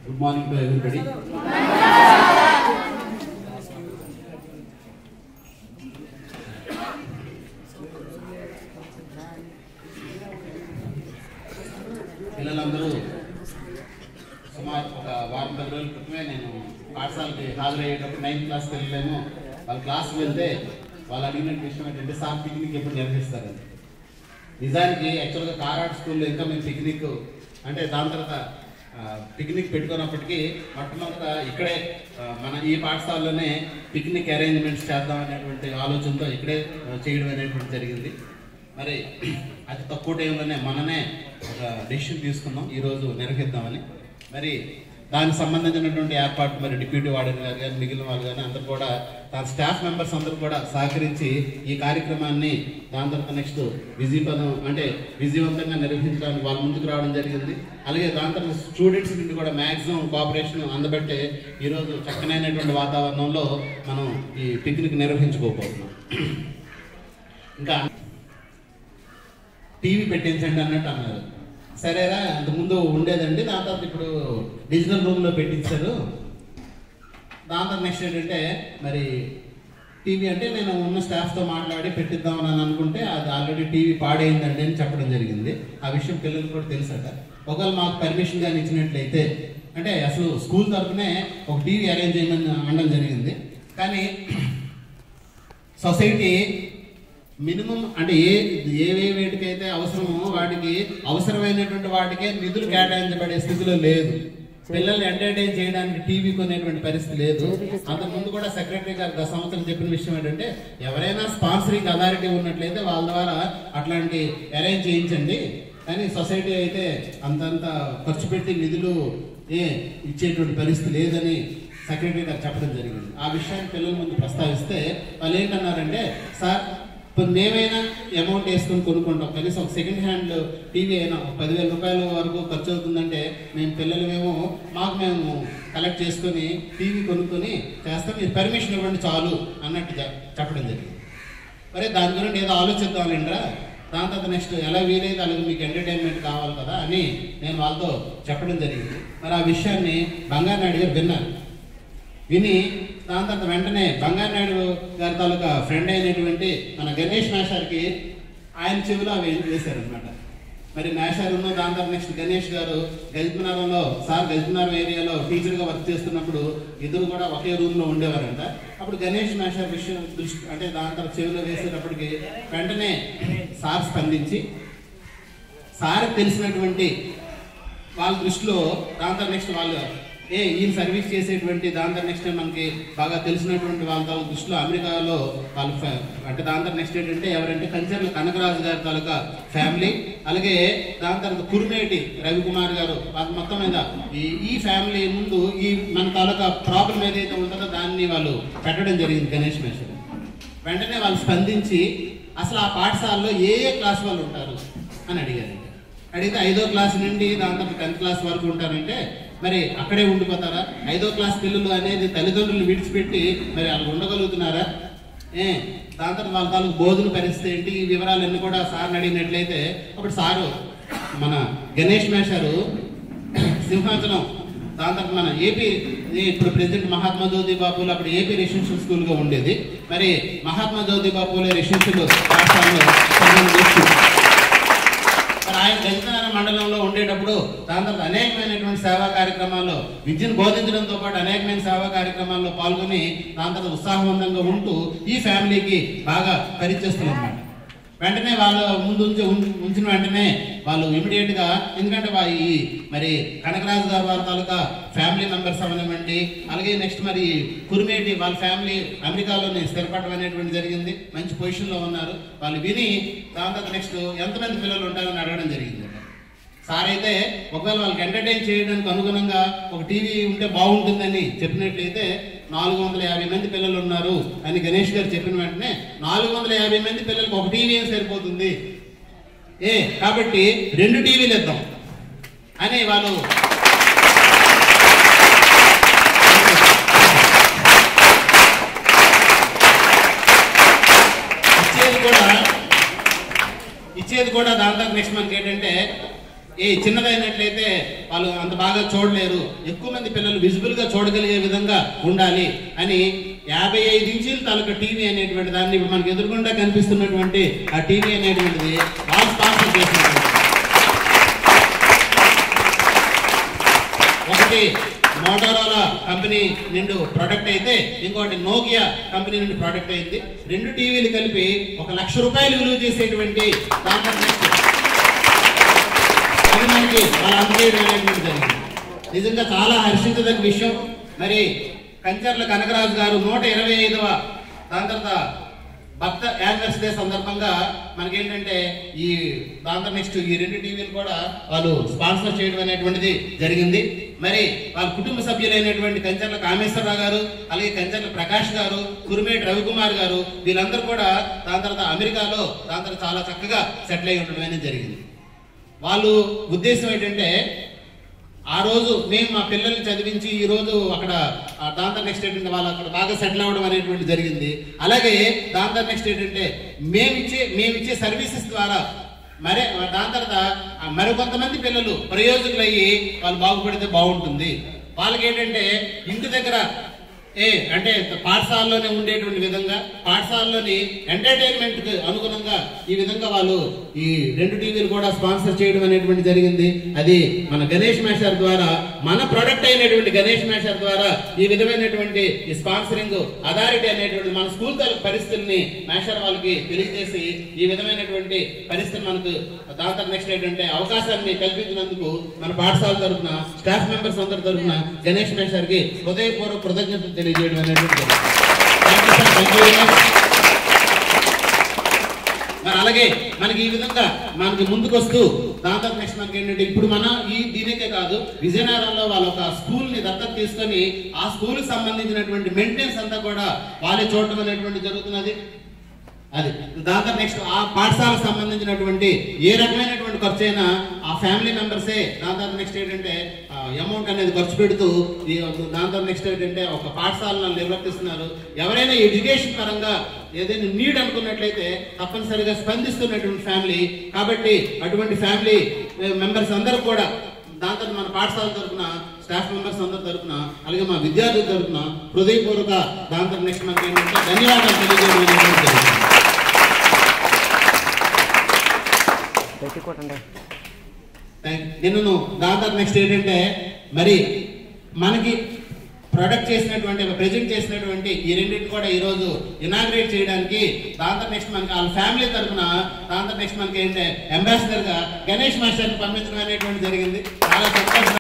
Good morning to everybody పిల్లలందరూ సుమారు ఒక వారం పది రోజుల క్రితమే నేను పాఠశాలకి హాజరయ్యేటప్పుడు నైన్త్ క్లాస్ పిల్లలేమో వాళ్ళ క్లాస్కి వెళ్తే వాళ్ళు అడిగిన విషయం ఏంటంటే సార్ పిక్నిక్ ఎప్పుడు నిర్వహిస్తారని నిజానికి యాక్చువల్గా కారాట్ స్కూల్లో ఇంకా మేము పిక్నిక్ అంటే దాని తర్వాత ఆ, పిక్నిక్ పెట్టుకున్నప్పటికీ మొట్టమొదట ఇక్కడే ఆ, మన ఈ పాఠశాలలోనే పిక్నిక్ అరేంజ్మెంట్స్ చేద్దాం అనేటువంటి ఆలోచనతో ఇక్కడే ఆ, చేయడం అనేటువంటి జరిగింది మరి అతి తక్కువ టైంలోనే మననే ఒక డెసిషన్ తీసుకున్నాం ఈరోజు నిర్వహిద్దామని మరి దానికి సంబంధించినటువంటి ఏర్పాటు మరి డిప్యూటీ వార్డెన్ గారు కానీ మిగిలిన వాళ్ళు కానీ అందరూ కూడా తన స్టాఫ్ మెంబర్స్ అందరూ కూడా సహకరించి ఈ కార్యక్రమాన్ని దాని తర్వాత నెక్స్ట్ విజయపదం అంటే విజయవంతంగా నిర్వహించడానికి వాళ్ళ ముందుకు రావడం జరిగింది అలాగే దాని తర్వాత స్టూడెంట్స్ నుండి కూడా మ్యాక్సిమం కోఆపరేషన్ అందబట్టే ఈరోజు చక్కనైనటువంటి వాతావరణంలో మనం ఈ పిక్నిక్ నిర్వహించుకోబోతున్నాం ఇంకా టీవీ పెట్టించండి అన్నట్టు అన్నారు సరేరా అంతకుముందు ఉండేదండి దాని తర్వాత ఇప్పుడు డిజిటల్ రూమ్లో పెట్టించారు దాని తర్వాత నెక్స్ట్ ఏంటంటే మరి టీవీ అంటే నేను ఉన్న స్టాఫ్తో మాట్లాడి పెట్టిద్దామని అని అనుకుంటే అది ఆల్రెడీ టీవీ పాడైందండి అని చెప్పడం జరిగింది ఆ విషయం పిల్లలకు కూడా తెలుసట ఒకవేళ మాకు పర్మిషన్ కానీ ఇచ్చినట్లయితే అంటే అసలు స్కూల్ తరఫునే ఒక టీవీ అరేంజ్ చేయమని అనడం జరిగింది కానీ సొసైటీ మినిమం అంటే ఏ ఏ వేటికైతే అవసరమో వాటికి అవసరమైనటువంటి వాటికే నిధులు కేటాయించబడే స్థితిలో లేదు పిల్లల్ని ఎంటర్టైన్ చేయడానికి టీవీ కొనేటువంటి పరిస్థితి లేదు అంతకు ముందు కూడా సెక్రటరీ గారు గత సంవత్సరం చెప్పిన విషయం ఏంటంటే ఎవరైనా స్పాన్సరింగ్ అథారిటీ ఉన్నట్లయితే వాళ్ళ ద్వారా అట్లాంటి అరేంజ్ చేయించండి కానీ సొసైటీ అయితే అంతంత ఖర్చు పెట్టి నిధులు ఏ ఇచ్చేటువంటి పరిస్థితి లేదని సెక్రటరీ గారు చెప్పడం జరిగింది ఆ విషయాన్ని పిల్లల ముందు ప్రస్తావిస్తే వాళ్ళు ఏంటన్నారంటే సార్ ఇప్పుడు మేమైనా అమౌంట్ వేసుకొని కొనుక్కుంటాం కనీసం ఒక సెకండ్ హ్యాండ్ టీవీ అయినా ఒక పదివేల రూపాయల వరకు ఖర్చు అవుతుందంటే మేము పిల్లలమేమో మాకు మేము కలెక్ట్ చేసుకొని టీవీ కొనుక్కొని చేస్తాం మీరు పర్మిషన్ ఇవ్వండి చాలు అన్నట్టు చె- చెప్పడం జరిగింది మరి దాని గురించి ఏదో ఆలోచిద్దామండిరా దాని తర్వాత నెక్స్ట్ ఎలా వీలైతే అలాగే మీకు ఎంటర్టైన్మెంట్ కావాలి కదా అని నేను వాళ్ళతో చెప్పడం జరిగింది మరి ఆ విషయాన్ని బంగారు నాయుడు గారు విన్నారు విని దాని తర్వాత వెంటనే బంగారు నాయుడు గారి తాలూకా ఫ్రెండ్ అయినటువంటి మన గణేష్ మేషార్కి ఆయన చెవిలో అవి వేశారనమాట మరి మేషార్ ఉన్న దాని తర్వాత నెక్స్ట్ గణేష్ గారు గజపనారంలో సార్ గజపనారం ఏరియాలో టీచర్గా వర్క్ చేస్తున్నప్పుడు ఇద్దరు కూడా ఒకే రూమ్లో ఉండేవారంట అప్పుడు గణేష్ మేషార్ విషయం దృష్టి అంటే దాని తర్వాత చెవిలో వేసేటప్పటికి వెంటనే సార్ స్పందించి సార్ తెలిసినటువంటి వాళ్ళ దృష్టిలో దాని తర్వాత నెక్స్ట్ వాళ్ళు ఏ ఈయన సర్వీస్ చేసేటువంటి దాని తర్వాత నెక్స్ట్ మనకి బాగా తెలిసినటువంటి వాళ్ళ తాలూకు దృష్టిలో అమెరికాలో వాళ్ళ ఫ్యా- అంటే దాని తర్వాత నెక్స్ట్ ఏంటంటే ఎవరంటే కంచర్ల కనకరాజు గారి తాలూకా ఫ్యామిలీ అలాగే దాని తర్వాత కురుమేటి రవికుమార్ గారు వాళ్ళ మొత్తం మీద ఈ ఈ ఫ్యామిలీ ముందు ఈ మన తాలూకా ప్రాబ్లం ఏదైతే ఉంటుందో దాన్ని వాళ్ళు పెట్టడం జరిగింది గణేష్ మేషర్ వెంటనే వాళ్ళు స్పందించి అసలు ఆ పాఠశాలలో ఏ ఏ క్లాస్ వాళ్ళు ఉంటారు అని అడిగారు అడిగితే ఐదో క్లాస్ నుండి దాని తర్వాత టెన్త్ క్లాస్ వరకు ఉంటారంటే మరి అక్కడే ఉండిపోతారా ఐదో క్లాస్ పిల్లలు అనేది తల్లిదండ్రులు విడిచిపెట్టి మరి వాళ్ళు ఉండగలుగుతున్నారా ఏ దాని తర్వాత వాళ్ళ తాలూకు బోధన పరిస్థితి ఏంటి ఈ వివరాలన్నీ కూడా సార్ని అడిగినట్లయితే అప్పుడు సారు మన గణేష్ మేషారు సింహాచలం దాని తర్వాత మన ఏపీ ఇప్పుడు ప్రెసిడెంట్ మహాత్మా జ్యోతి బాపులు అప్పుడు ఏపీ రెసిడెన్షియల్ స్కూల్ గా ఉండేది మరి మహాత్మా జ్యోతి బాపులే రెసిడెన్షియల్ పాఠశాలలో చదివిన వ్యక్తి. మరి ఆయన గజనగర మండలంలో ఉండేటప్పుడు దాని తర్వాత అనేకమైనటువంటి సేవా కార్యక్రమాల్లో విద్యను బోధించడంతో పాటు అనేకమైన సేవా కార్యక్రమాల్లో పాల్గొని దాని తర్వాత ఉత్సాహవంతంగా ఉంటూ ఈ ఫ్యామిలీకి బాగా పరిచయిస్తున్నారు వెంటనే వాళ్ళ ముందు ఉంచి ఉం- ఉంచిన వెంటనే వాళ్ళు ఇమీడియట్ గా ఎందుకంటే వా- ఈ మరి కనకరాజు గారు వారి తాలూకా ఫ్యామిలీ మెంబర్స్ అవనివ్వండి అలాగే నెక్స్ట్ మరి కురిమేటి వాళ్ళ ఫ్యామిలీ అమెరికాలోనే స్థిరపడడం అనేటువంటి జరిగింది మంచి పొజిషన్ లో ఉన్నారు వాళ్ళు విని దాని తర్వాత నెక్స్ట్ ఎంతమంది పిల్లలు ఉంటారని అడగడం జరిగింది సార్ అయితే ఒకవేళ వాళ్ళకి ఎంటర్టైన్ చేయడానికి అనుగుణంగా ఒక టీవీ ఉంటే బాగుంటుందని చెప్పినట్లయితే నాలుగు వందల యాభై మంది పిల్లలు ఉన్నారు అని గణేష్ గారు చెప్పిన వెంటనే నాలుగు వందల యాభై మంది పిల్లలకు ఒక టీవీ ఏం సరిపోతుంది ఏ కాబట్టి రెండు టీవీలు ఇద్దాం అని వాళ్ళు ఇచ్చేది కూడా ఇచ్చేది కూడా దాని తర్వాత నెక్స్ట్ మనకి ఏంటంటే ఏ చిన్నదైనట్లయితే వాళ్ళు అంత బాగా చూడలేరు ఎక్కువ మంది పిల్లలు విజిబుల్ గా చూడగలిగే విధంగా ఉండాలి అని యాభై ఐదు ఇంచీల తాలూకా టీవీ అనేటువంటి దాన్ని ఇప్పుడు మనకు ఎదురుగుండా కనిపిస్తున్నటువంటి ఆ టీవీ అనేటువంటిది వాళ్ళు స్పాన్సర్ చేసినటువంటి ఒకటి మోటోరోలా కంపెనీ నుండి ప్రొడక్ట్ అయితే ఇంకోటి నోకియా కంపెనీ నుండి ప్రొడక్ట్ అయింది రెండు టీవీలు కలిపి ఒక లక్ష రూపాయలు విలువ చేసేటువంటి దాంట్లో నెక్స్ట్ అది మనకి వాళ్ళు అందజేయడం అనేటువంటి జరిగింది నిజంగా చాలా హర్షించదగ్గ విషయం మరి కంచర్ల కనకరాజు గారు నూట ఇరవై ఐదవ దాని తర్వాత భక్త యానివర్సరీ డే సందర్భంగా మనకేంటంటే ఈ దాంతో నెక్స్ట్ ఈ రెండు టీవీలు కూడా వాళ్ళు స్పాన్సర్ చేయడం అనేటువంటిది జరిగింది మరి వాళ్ళ కుటుంబ సభ్యులైనటువంటి కంచర్ల కామేశ్వరరావు గారు అలాగే కంచర్ల ప్రకాష్ గారు కురుమేటి రవికుమార్ గారు వీళ్ళందరూ కూడా దాని తర్వాత అమెరికాలో దాని తర్వాత చాలా చక్కగా సెటిల్ అయి ఉండడం అనేది జరిగింది వాళ్ళు ఉద్దేశం ఏంటంటే ఆ రోజు మేము మా పిల్లల్ని చదివించి ఈ రోజు అక్కడ ఆ దాంతో నెక్స్ట్ ఏంటంటే వాళ్ళు అక్కడ బాగా సెటిల్ అవ్వడం అనేటువంటి జరిగింది అలాగే దాంతో నెక్స్ట్ ఏంటంటే మేమిచ్చే మేమిచ్చే సర్వీసెస్ ద్వారా మరే దాని తర్వాత ఆ మరికొంతమంది పిల్లలు ప్రయోజకులు అయ్యి వాళ్ళు బాగుపడితే బాగుంటుంది వాళ్ళకి ఏంటంటే ఇంటి దగ్గర ఏ అంటే పాఠశాలలోనే ఉండేటువంటి విధంగా పాఠశాలలోని ఎంటర్టైన్మెంట్ కి అనుగుణంగా ఈ విధంగా వాళ్ళు ఈ రెండు టీవీలు కూడా స్పాన్సర్ చేయడం అనేటువంటి జరిగింది అది మన గణేష్ మేషర్ ద్వారా మన ప్రొడక్ట్ అయినటువంటి గణేష్ మేషర్ ద్వారా ఈ విధమైనటువంటి ఈ స్పాన్సరింగ్ అథారిటీ అనేటువంటి మన స్కూల్ తాలూకు పరిస్థితుల్ని మేషర్ వాళ్ళకి తెలియజేసి ఈ విధమైనటువంటి పరిస్థితి మనకు దాంతో నెక్స్ట్ ఏంటంటే అవకాశాన్ని కల్పించినందుకు మన పాఠశాల తరఫున స్టాఫ్ మెంబర్స్ అందరి తరఫున గణేష్ మేషర్ కి హృదయపూర్వక కృతజ్ఞతలు తెలియజేయడం అనేటువంటి జరిగింది. Thank you, sir. Thank you very much. మరి అలాగే మనకి ఈ విధంగా మనకి ముందుకొస్తూ దాంతో నెక్స్ట్ మనకి ఏంటంటే ఇప్పుడు మన ఈ దీనికే కాదు విజయనగరంలో వాళ్ళ ఒక స్కూల్ ని దత్తత తీసుకొని ఆ స్కూల్ కి సంబంధించినటువంటి మెయింటెనెన్స్ అంతా కూడా వాళ్ళే చూడటం అనేటువంటి జరుగుతున్నది అది దాంతో నెక్స్ట్ ఆ పాఠశాలకు సంబంధించినటువంటి ఏ రకమైనటువంటి ఖర్చు అయినా ఆ ఫ్యామిలీ మెంబర్సే దాంతో నెక్స్ట్ ఏంటంటే అమౌంట్ అనేది ఖర్చు పెడుతూ ఈ దాంతో నెక్స్ట్ ఏంటంటే ఒక పాఠశాలను నిర్వర్తిస్తున్నారు ఎవరైనా ఎడ్యుకేషన్ పరంగా ఏదైనా నీడ్ అనుకున్నట్లయితే తప్పనిసరిగా స్పందిస్తున్నటువంటి ఫ్యామిలీ కాబట్టి అటువంటి ఫ్యామిలీ మెంబర్స్ అందరూ కూడా దాంతో మన పాఠశాల తరఫున స్టాఫ్ మెంబర్స్ అందరి తరఫున అలాగే మా విద్యార్థుల తరఫున హృదయపూర్వక దాంతో నెక్స్ట్ మనకి ఏంటంటే ధన్యవాదాలు తెలియజేయడం అనేటువంటి జరుగుతుంది. గట్టి కొట్టండి థాంక్- నిన్ను దాంతో నెక్స్ట్ ఏంటంటే మరి మనకి ప్రొడక్ట్ చేసినటువంటి ప్రెజెంట్ చేసినటువంటి ఈ రెండింటిని కూడా ఈ రోజు ఇనాగ్రేట్ చేయడానికి దాంతో నెక్స్ట్ మనకి వాళ్ళ ఫ్యామిలీ తరఫున దాంతో నెక్స్ట్ మనకి ఏంటంటే అంబాసిడర్ గా గణేష్ మాస్టర్ పంపించడం అనేటువంటి జరిగింది చాలా సంతోషం